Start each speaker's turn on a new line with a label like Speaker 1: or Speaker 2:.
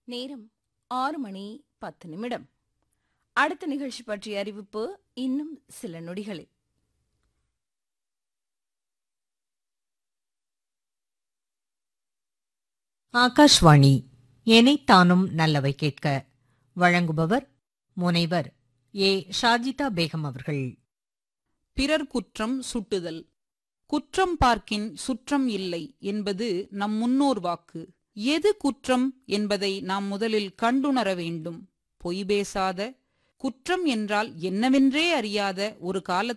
Speaker 1: நேரம் ஆறு மணி பத்து நிமிடம் அடுத்த நிகழ்ச்சி பற்றிய அறிவிப்பு இன்னும் சில நொடிகளில்
Speaker 2: ஆகாஷ்வாணி எனைத்தானும் நல்லவை கேட்க வழங்குபவர் முனைவர் ஏ ஷாஜிதா பேகம் அவர்கள்
Speaker 3: பிறர் குற்றம் சுட்டுதல் குற்றம் பார்க்கின் சுற்றம் இல்லை என்பது நம் முன்னோர் வாக்கு எது குற்றம் என்பதை நாம் முதலில் கண்டுணர வேண்டும் பொய் பேசாத குற்றம் என்றால் என்னவென்றே அறியாத ஒரு காலத்தில்